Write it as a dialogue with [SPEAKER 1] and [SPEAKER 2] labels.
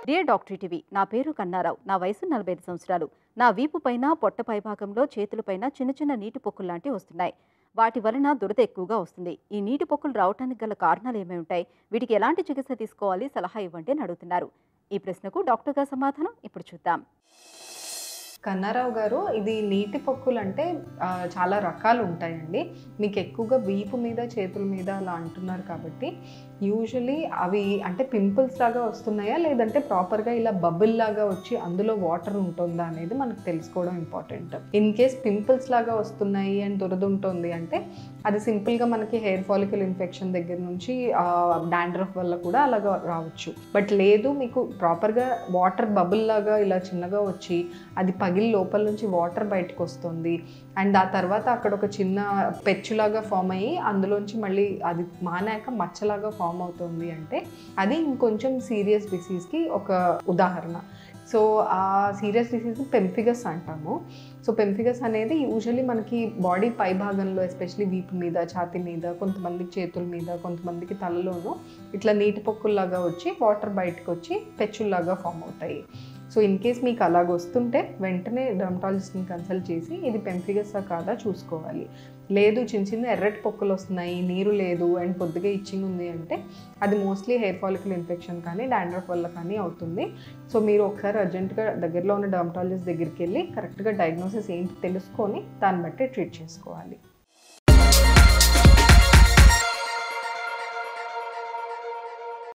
[SPEAKER 1] dear doctor TV నా పేరు కన్నారావు నా వయసు నలభై ఐదు సంవత్సరాలు నా వీపు పైన పొట్ట పైభాగంలో చేతులపైన చిన్న చిన్న నీటి పొక్కులు లాంటివి వస్తున్నాయి వాటి వలన దురద ఎక్కువగా వస్తుంది ఈ నీటి పొక్కులు రావడానికి గల కారణాలు ఏమై ఉంటాయి వీటికి ఎలాంటి చికిత్స తీసుకోవాలి సలహా ఇవ్వండి అని అడుగుతున్నారు ఈ ప్రశ్నకు డాక్టర్ గారి సమాధానం ఇప్పుడు చూద్దాం
[SPEAKER 2] కన్నారావు గారు ఇది నీటి పొక్కులు అంటే ఆ, చాలా రకాలు ఉంటాయండి మీకు ఎక్కువగా వీపు మీద చేతుల మీద అలా అంటున్నారు కాబట్టి యూజువలీ అవి అంటే పింపుల్స్ లాగా వస్తున్నాయా లేదంటే ప్రాపర్గా ఇలా బబుల్ లాగా వచ్చి అందులో వాటర్ ఉంటుందా అనేది మనకు తెలుసుకోవడం ఇంపార్టెంట్ ఇన్ కేస్ పింపుల్స్ లాగా వస్తున్నాయి అండ్ దురద ఉంటుంది అంటే అది సింపుల్గా మనకి హెయిర్ ఫాలికల్ ఇన్ఫెక్షన్ దగ్గర నుంచి డాండ్రఫ్ వల్ల కూడా అలాగా రావచ్చు బట్ లేదు మీకు ప్రాపర్గా వాటర్ బబుల్ లాగా ఇలా చిన్నగా వచ్చి అది పగిలి లోపల నుంచి వాటర్ బయటకు వస్తుంది అండ్ ఆ తర్వాత అక్కడ ఒక చిన్న పెచ్చులాగా ఫామ్ అయ్యి అందులోంచి మళ్ళీ అది మానాక మచ్చలాగా ఫామ్ అవుతుంది అంటే అది ఇంకొంచెం సీరియస్ డిసీజ్కి ఒక ఉదాహరణ సో ఆ సీరియస్ డిసీజ్ పెంఫిగస్ అంటాము సో పెంఫిగస్ అనేది యూజువలీ మనకి బాడీ పై భాగంలో ఎస్పెషలీ వీపు మీద ఛాతి మీద కొంతమందికి చేతుల మీద కొంతమందికి తలలోనూ ఇట్లా నీటి పొక్కుల్లాగా వచ్చి వాటర్ బయటకు వచ్చి పెచ్చుల్లాగా ఫామ్ అవుతాయి సో ఇన్ కేస్ మీకు అలాగ వస్తుంటే వెంటనే డర్మటాలజిస్ట్ని కన్సల్ట్ చేసి ఇది పెంఫిగసా కాదా చూసుకోవాలి లేదు చిన్న చిన్న ఎర్రటి పొక్కులు వస్తున్నాయి నీరు లేదు అండ్ పొద్దుగా ఇచ్చింగ్ ఉంది అంటే అది మోస్ట్లీ హెయిర్ ఫాలికల్ ఇన్ఫెక్షన్ కానీ డాండ్రఫ్ వల్ల కానీ అవుతుంది సో మీరు ఒకసారి అర్జెంటుగా దగ్గరలో ఉన్న డర్మటాలజిస్ట్ దగ్గరికి వెళ్ళి కరెక్ట్గా డయాగ్నోసిస్ ఏంటి తెలుసుకొని దాన్ని బట్టి ట్రీట్ చేసుకోవాలి